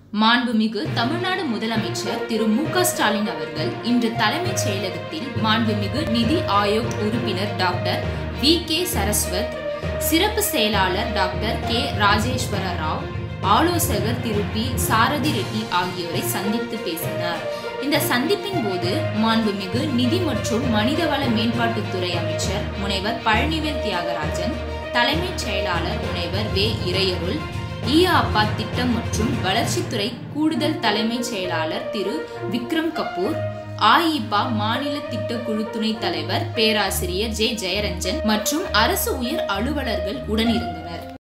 மாண்புமிகு தமிழ்நாடு முதலமைச்சர் திரு மு க ஸ்டாலின் அவர்கள் இன்று தலைமைச் செயலகத்தில் மாண்புமிகு நிதி ஆயோக் உறுப்பினர் டாக்டர் வி கே சரஸ்வத் சிறப்பு செயலாளர் டாக்டர் கே ராஜேஸ்வர ராவ் ஆலோசகர் திரு பி சாரதி ரெட்டி ஆகியோரை சந்தித்து பேசினார் இந்த சந்திப்பின் போது மாண்புமிகு நிதி மற்றும் மனிதவள மேம்பாட்டுத்துறை அமைச்சர் முனைவர் பழனிவேல் தியாகராஜன் தலைமைச் செயலாளர் முனைவர் வே இறையருள் இஆபா திட்டம் மற்றும் வளர்ச்சித்துறை கூடுதல் தலைமைச் செயலாளர் திரு விக்ரம் கபூர் ஆயிபா மாநில திட்டக்குழு துணைத் தலைவர் பேராசிரியர் ஜே ஜெயரஞ்சன் மற்றும் அரசு உயர் அலுவலர்கள் உடனிருந்தனர்